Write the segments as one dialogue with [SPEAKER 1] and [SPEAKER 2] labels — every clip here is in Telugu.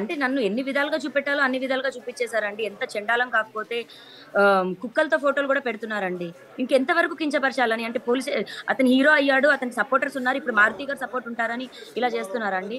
[SPEAKER 1] అంటే నన్ను ఎన్ని విధాలుగా చూపెట్టాలో అన్ని విధాలుగా చూపించేశారండి ఎంత చెండాలం కాకపోతే ఆ, కుక్కలతో ఫోటోలు కూడా పెడుతున్నారండి ఇంకెంత వరకు కించపరచాలని అంటే పోలీస్ అతను హీరో అయ్యాడు అతనికి సపోర్టర్స్ ఉన్నారు ఇప్పుడు మారుతి గారు సపోర్ట్ ఉంటారని ఇలా చేస్తున్నారండి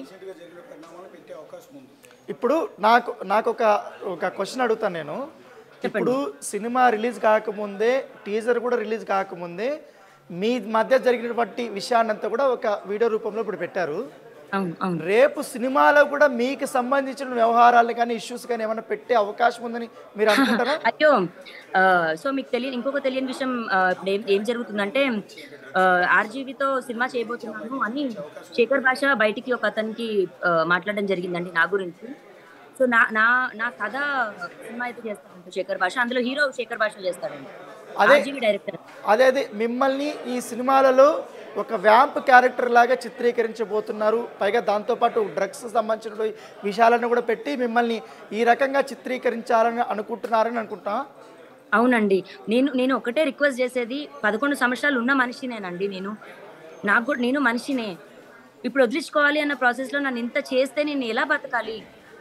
[SPEAKER 2] ఇప్పుడు నాకు నాకు ఒక ఒక క్వశ్చన్ అడుగుతాను నేను ఇప్పుడు సినిమా రిలీజ్ కాకముందే టీజర్ కూడా రిలీజ్ కాకముందే మీ మధ్య జరిగినటువంటి విషయాన్నంతా కూడా ఒక వీడియో రూపంలో ఇప్పుడు పెట్టారు
[SPEAKER 1] అవును అవును
[SPEAKER 2] రేపు సినిమాలో కూడా మీకు సంబంధించిన వ్యవహారాలు కానీ ఇష్యూస్ కానీ ఏమైనా పెట్టే అవకాశం ఉందని మీరు అనుకుంటారా
[SPEAKER 1] అయ్యో ఆ, సో మీకు తెలియని ఇంకొక తెలియని విషయం ఆ, ఇప్పుడు ఏం ఏం జరుగుతుందంటే ఆర్జీవితో సినిమా చేయబోతున్నాను అని శేఖర్ భాష బయటికి ఒక అతనికి ఆ, మాట్లాడడం జరిగిందండి నా గురించి సో నా నా నా కథ సినిమా అయితే చేస్తానంట శేఖర్ భాష అందులో హీరో శేఖర్ భాష చేస్తాడండి
[SPEAKER 2] అదే-
[SPEAKER 1] ఆర్జీవి డైరెక్టర్
[SPEAKER 2] అదే అదే మిమ్మల్ని ఈ సినిమాలలో ఒక వ్యాంప్ క్యారెక్టర్ లాగా చిత్రీకరించబోతున్నారు పైగా దాంతోపాటు డ్రగ్స్ సంబంధించిన విషయాలను కూడా పెట్టి మిమ్మల్ని ఈ రకంగా చిత్రీకరించాలని అనుకుంటున్నారని అనుకుంటా
[SPEAKER 1] అవునండి నేను నేను ఒకటే రిక్వెస్ట్ చేసేది పదకొండు సంవత్సరాలు ఉన్న మనిషినేనండి నేను నాకు కూడా నేను మనిషినే ఇప్పుడు వదిలించుకోవాలి అన్న ప్రాసెస్లో నన్ను ఇంత చేస్తే నేను ఎలా బతకాలి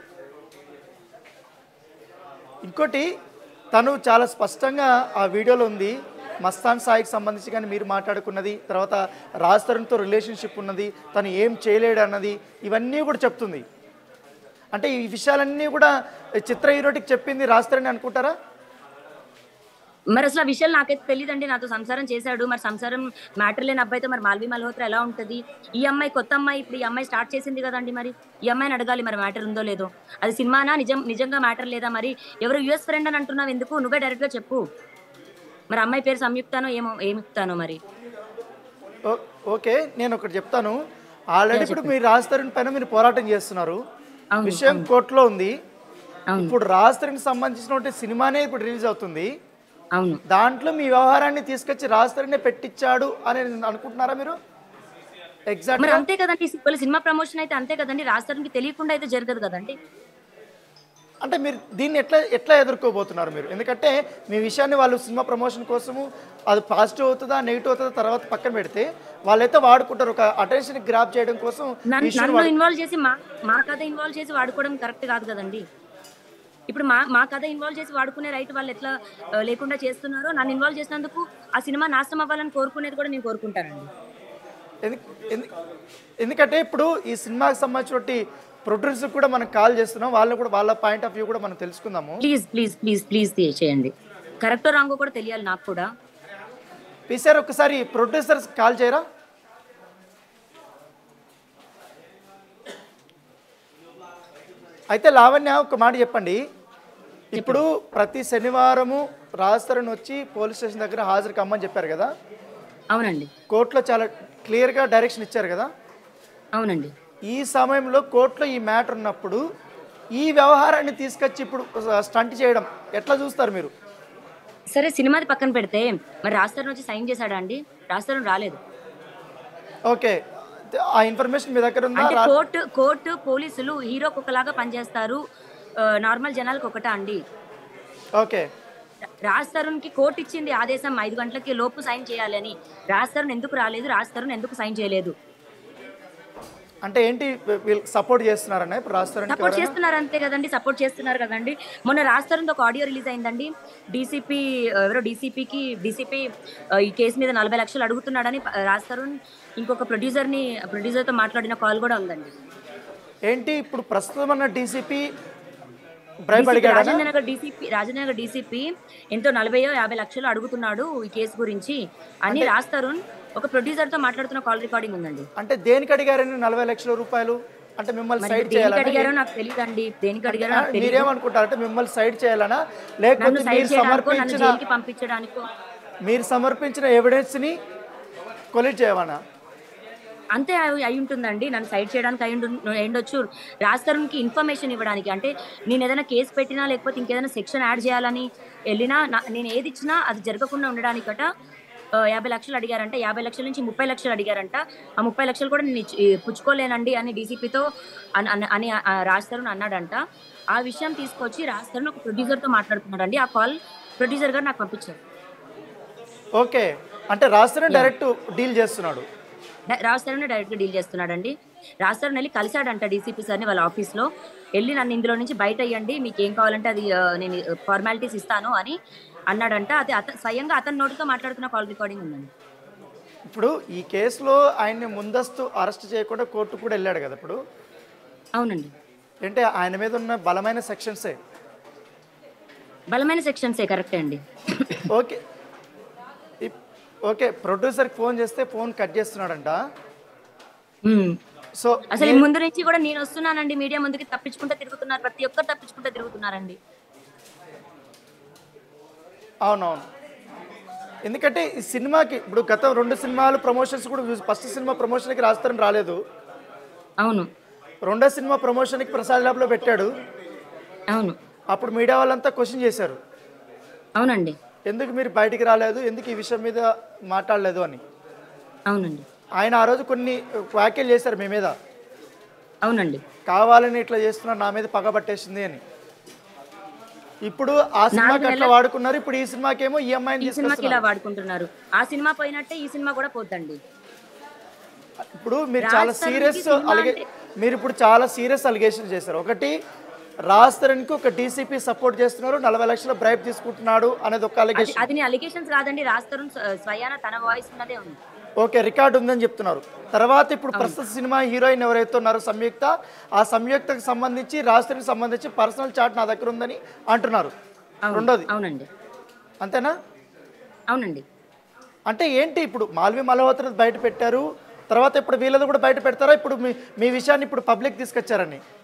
[SPEAKER 2] ఇంకోటి తను చాలా స్పష్టంగా ఆ వీడియోలో ఉంది మస్తాన్ సాయికి సంబంధించి కానీ మీరు మాట్లాడుకున్నది తర్వాత రాజ్ తరుణ్తో రిలేషన్షిప్ ఉన్నది తను ఏం చేయలేడు అన్నది ఇవన్నీ కూడా చెప్తుంది అంటే ఈ విషయాలన్నీ కూడా చిత్ర హీరోటికి చెప్పింది రాజ్ తరుణ్ అనుకుంటారా
[SPEAKER 1] మరి అసలు ఆ విషయాలు నాకైతే తెలియదండి నాతో సంసారం చేశాడు మరి సంసారం మ్యాటర్ లేని అబ్బాయితో మరి మాల్వి మల్హోత్రా ఎలా ఉంటది ఈ అమ్మాయి కొత్త అమ్మాయి ఇప్పుడు ఈ అమ్మాయి స్టార్ట్ చేసింది కదండి మరి ఈ అమ్మాయిని అడగాలి మరి మ్యాటర్ ఉందో లేదో అది సినిమానా నిజం నిజంగా మ్యాటర్ లేదా మరి ఎవరు యుఎస్ ఫ్రెండ్ అని అంటున్నావు ఎందుకు నువ్వే డైరెక్ట్ గా చెప్పు మరి అమ్మాయి పేరు సంయుక్తానో ఏమో ఏమిక్తానో మరి
[SPEAKER 2] ఓ- ఓకే నేను ఒకటి చెప్తాను ఆల్రెడీ ఇప్పుడు మీరు రాజ్ తరుణ్ పైన మీరు పోరాటం చేస్తున్నారు
[SPEAKER 1] అవును,
[SPEAKER 2] విషయం కోర్టులో ఉంది
[SPEAKER 1] అవును
[SPEAKER 2] ఇప్పుడు రాజ్ తరుణ్ సంబంధించినటువంటి సినిమానే ఇప్పుడు రిలీజ్ అవుతుంది
[SPEAKER 1] అవును
[SPEAKER 2] దాంట్లో మీ వ్యవహారాన్ని తీసుకొచ్చి రాజ్ తరుణే పెట్టించాడు అని అనుకుంటున్నారా మీరు ఎగ్జాక్ట్
[SPEAKER 1] మరి అంతే కదండి వాళ్ళ సినిమా ప్రమోషన్ అయితే అంతే కదండి రాస్తానికి తెలియకుండా అయితే జరగదు కదండి
[SPEAKER 2] అంటే మీరు దీన్ని ఎట్లా ఎట్లా ఎదుర్కోబోతున్నారు మీరు ఎందుకంటే మీ విషయాన్ని వాళ్ళు సినిమా ప్రమోషన్ కోసము అది పాజిటివ్ అవుతుందా నెగిటివ్ అవుతుందా తర్వాత పక్కన పెడితే వాళ్ళైతే వాడుకుంటారు ఒక అటెన్షన్ గ్రాప్ చేయడం కోసం
[SPEAKER 1] నన్ను
[SPEAKER 2] issue ని
[SPEAKER 1] నన్ను
[SPEAKER 2] వాడు-
[SPEAKER 1] ఇన్వాల్వ్ చేసి మా మా కథ ఇన్వాల్వ్ చేసి వాడుకోవడం కరెక్ట్ కాదు కదండి ఇప్పుడు మా మా కథ ఇన్వాల్వ్ చేసి వాడుకునే రైట్ వాళ్ళు ఎట్లా ఆ, లేకుండా చేస్తున్నారో నన్ను ఇన్వాల్వ్ చేసినందుకు ఆ సినిమా నాశనం అవ్వాలని కోరుకునేది కూడా నేను కోరుకుంటానండి
[SPEAKER 2] ఎందు- ఎందు- ఎందుకంటే ఇప్పుడు ఈ సినిమాకి సంబంధించిన ప్రొడ్యూసర్ కూడా మనం కాల్ చేస్తున్నాం వాళ్ళని కూడా వాళ్ళ పాయింట్ ఆఫ్ వ్యూ కూడా మనం తెలుసుకుందాము
[SPEAKER 1] ప్లీజ్ ప్లీజ్ ప్లీజ్ ప్లీజ్ చేయండి కరెక్టో రాంగో కూడా తెలియాలి నాకు కూడా
[SPEAKER 2] పిసార్ ఒకసారి ప్రొడ్యూసర్స్ కాల్ చేయరా అయితే లావణ్య ఒక మాట చెప్పండి ఇప్పుడు ప్రతి శనివారము రాజస్థాన్ వచ్చి పోలీస్ స్టేషన్ దగ్గర హాజరు కమ్మని చెప్పారు కదా
[SPEAKER 1] అవునండి
[SPEAKER 2] కోర్టులో చాలా క్లియర్గా డైరెక్షన్ ఇచ్చారు కదా
[SPEAKER 1] అవునండి
[SPEAKER 2] ఈ సమయంలో కోర్టులో ఈ మ్యాటర్ ఉన్నప్పుడు ఈ వ్యవహారాన్ని తీసుకొచ్చి ఇప్పుడు స్టంట్ చేయడం ఎట్లా చూస్తారు మీరు
[SPEAKER 1] సరే సినిమాది పక్కన పెడితే మరి రాస్తారు వచ్చి సైన్ చేశాడా అండి రాస్తారు రాలేదు
[SPEAKER 2] ఓకే ఆ ఇన్ఫర్మేషన్ మీ దగ్గర ఉందా
[SPEAKER 1] అంటే
[SPEAKER 2] రా-
[SPEAKER 1] కోర్టు కోర్టు పోలీసులు హీరోకి ఒకలాగా పనిచేస్తారు ఆ, నార్మల్ జనాలకు ఒకటా అండి
[SPEAKER 2] ఓకే
[SPEAKER 1] రాజ్ తరుణ్కి కోర్టు ఇచ్చింది ఆదేశం ఐదు గంటలకి లోపు సైన్ చేయాలని రాజ్ తరుణ్ ఎందుకు రాలేదు రాజ్ తరుణ్ ఎందుకు సైన్ చేయలేదు
[SPEAKER 2] అంటే ఏంటి వీళ్ళు సపోర్ట్ చేస్తున్నారన్న ఇప్పుడు రాస్తారని
[SPEAKER 1] సపోర్ట్ చేస్తున్నారు అంతే కదండి సపోర్ట్ చేస్తున్నారు కదండి మొన్న రాజ్ తరుణ్ ఒక ఆడియో రిలీజ్ అయిందండి డీసీపీ ఎవరో డీసీపీకి డీసీపీ ఈ కేసు మీద నలభై లక్షలు అడుగుతున్నాడని ప- రాజ్ తరుణ్ ఇంకొక ప్రొడ్యూసర్ని ప్రొడ్యూసర్తో మాట్లాడిన కాల్ కూడా ఉందండి
[SPEAKER 2] ఏంటి ఇప్పుడు ప్రస్తుతం ఉన్న డీసీపీ బ్రైబ్ అడిగాడా
[SPEAKER 1] రాజేంద్ర నగర్ డీసీపీ రాజేంద్ర నగర్ డీసీపీ ఎంతో నలభైయో యాభై లక్షలు అడుగుతున్నాడు ఈ కేసు గురించి అని రాజ్ తరుణ్ ఒక ప్రొడ్యూసర్ తో మాట్లాడుతున్న కాల్ రికార్డింగ్ ఉందండి
[SPEAKER 2] అంటే దేనికి అడిగారని నలభై లక్షల రూపాయలు అంటే మిమ్మల్ని
[SPEAKER 1] మరి
[SPEAKER 2] సైడ్
[SPEAKER 1] దేనికి
[SPEAKER 2] చేయాలనా
[SPEAKER 1] అడిగారో నాకు తెలియదండి దేనికి అడిగారో నాకు తెలియదు
[SPEAKER 2] మీరేమనుకుంటారు అంటే మిమ్మల్ని సైడ్ చేయాలనా
[SPEAKER 1] నన్ను
[SPEAKER 2] లేకపోతే
[SPEAKER 1] సైడ్
[SPEAKER 2] మీరు
[SPEAKER 1] చేయడానికో నన్ను
[SPEAKER 2] సమర్పించిన
[SPEAKER 1] జైలుకి పంపించడానికో
[SPEAKER 2] మీరు సమర్పించిన ఎవిడెన్స్ని కొలిట్ చేయమనా
[SPEAKER 1] అంతే అయి అయి ఉంటుందండి నన్ను సైడ్ చేయడానికి అయి ఉండు- అయ్యుండొచ్చు రాజ్ తరుణ్కి ఇన్ఫర్మేషన్ ఇవ్వడానికి అంటే నేను ఏదైనా కేసు పెట్టినా లేకపోతే ఇంకేదైనా సెక్షన్ యాడ్ చేయాలని వెళ్ళినా నా- నేను ఏది ఇచ్చినా అది జరగకుండా ఉండడానికట ఆ, యాభై లక్షలు అడిగారంట యాభై లక్షల నుంచి ముప్పై లక్షలు అడిగారంట ఆ ముప్పై లక్షలు కూడా నేను ఇచ్చి- పుచ్చుకోలేనండి అని డీసీపీతో అని ఆ రాజ్ తరుణ్ అన్నాడంట ఆ విషయం తీసుకొచ్చి రాజ్ తరుణ్ ఒక ప్రొడ్యూసర్తో మాట్లాడుతున్నాడండి ఆ కాల్ ప్రొడ్యూసర్ గారు నాకు పంపించారు
[SPEAKER 2] ఓకే అంటే రాస్తారని డైరెక్ట్ డీల్ చేస్తున్నాడు
[SPEAKER 1] డ- రాజ్ తరుణ్ డైరెక్ట్గా డీల్ చేస్తున్నాడండి రాజ్ తరుణ్ వెళ్ళి కలిశాడంట డీసీపీ సార్ని వాళ్ళ ఆఫీస్లో వెళ్ళి నన్ను ఇందులో నుంచి బయట అయ్యండి మీకు ఏం కావాలంటే అది ఆ, నేను ఫార్మాలిటీస్ ఇస్తాను అని అన్నాడంట అది అత స్వయంగా అతని నోటితో మాట్లాడుతున్న కాల్ రికార్డింగ్ ఉందండి
[SPEAKER 2] ఇప్పుడు ఈ కేసులో ఆయన్ని ముందస్తు అరెస్ట్ చేయకుండా కోర్టు కూడా వెళ్ళాడు కదా ఇప్పుడు
[SPEAKER 1] అవునండి
[SPEAKER 2] అంటే ఆయన మీద ఉన్న బలమైన సెక్షన్సే
[SPEAKER 1] బలమైన సెక్షన్సే కరెక్టే అండి
[SPEAKER 2] ఓకే ఇప్- ఓకే ప్రొడ్యూసర్కి ఫోన్ చేస్తే ఫోన్ కట్ చేస్తున్నాడంట
[SPEAKER 1] మ్మ్.
[SPEAKER 2] సో
[SPEAKER 1] అసలు ఈ ముందు నుంచి కూడా నేను వస్తున్నానండి మీడియా ముందుకి తప్పించుకుంటూ తిరుగుతున్నారు ప్రతి ఒక్కరు తప్పించుకుంటూ తిరుగుతున్నారండి
[SPEAKER 2] అవునవును ఎందుకంటే ఈ సినిమాకి ఇప్పుడు గత రెండు సినిమాలు ప్రమోషన్స్ కూడా చూసి ఫస్ట్ సినిమా ప్రమోషన్కి రాస్తారని రాలేదు
[SPEAKER 1] అవును
[SPEAKER 2] రెండో సినిమా ప్రమోషన్కి ప్రసాద్ ల్యాబ్లో పెట్టాడు
[SPEAKER 1] అవును
[SPEAKER 2] అప్పుడు మీడియా వాళ్ళంతా క్వశ్చన్ చేశారు
[SPEAKER 1] అవునండి
[SPEAKER 2] ఎందుకు మీరు బయటికి రాలేదు ఎందుకు ఈ విషయం మీద మాట్లాడలేదు అని
[SPEAKER 1] అవునండి
[SPEAKER 2] ఆయన ఆ రోజు కొన్ని వ్యాఖ్యలు చేశారు మీ మీద
[SPEAKER 1] అవునండి
[SPEAKER 2] కావాలని ఇట్లా చేస్తున్నారు నా మీద పగ పట్టేసింది అని ఇప్పుడు ఆ సినిమాకి అట్లా వాడుకున్నారు ఇప్పుడు ఈ సినిమాకేమో ఈ అమ్మాయిని
[SPEAKER 1] ఈ సినిమాకి
[SPEAKER 2] తీసుకొస్తున్నారు
[SPEAKER 1] ఇలా వాడుకుంటున్నారు ఆ సినిమా పోయినట్టే ఈ సినిమా కూడా పోద్దండి
[SPEAKER 2] ఇప్పుడు మీరు చాలా సీరియస్ అలిగే మీరు ఇప్పుడు చాలా సీరియస్ అలిగేషన్ చేశారు ఒకటి రాజ్ తరుణ్కి ఒక డీసీపీ సపోర్ట్ చేస్తున్నారు నలభై లక్షల బ్రైబ్ తీసుకుంటున్నాడు అనేది ఒక అలిగేషన్
[SPEAKER 1] అది నీ అలిగేషన్స్ కాదండి రాస్తారు స్వయాన తన వాయిస్ ఉన్నదే ఉంది
[SPEAKER 2] ఓకే రికార్డు ఉందని చెప్తున్నారు తర్వాత ఇప్పుడు ప్రస్తుత సినిమా హీరోయిన్ ఎవరైతే ఉన్నారో సంయుక్త ఆ సంయుక్తకు సంబంధించి రాజ్ తరుణ్కి సంబంధించి పర్సనల్ చాట్ నా దగ్గర ఉందని అంటున్నారు
[SPEAKER 1] అవును.
[SPEAKER 2] రెండోది
[SPEAKER 1] అవునండి
[SPEAKER 2] అంతేనా
[SPEAKER 1] అవునండి
[SPEAKER 2] అంటే ఏంటి ఇప్పుడు మాల్వి మల్హోత్ర బయట పెట్టారు తర్వాత ఇప్పుడు వీళ్ళది కూడా బయట పెడతారా ఇప్పుడు మీ మీ విషయాన్ని ఇప్పుడు పబ్లిక్ తీసుకొచ్చారని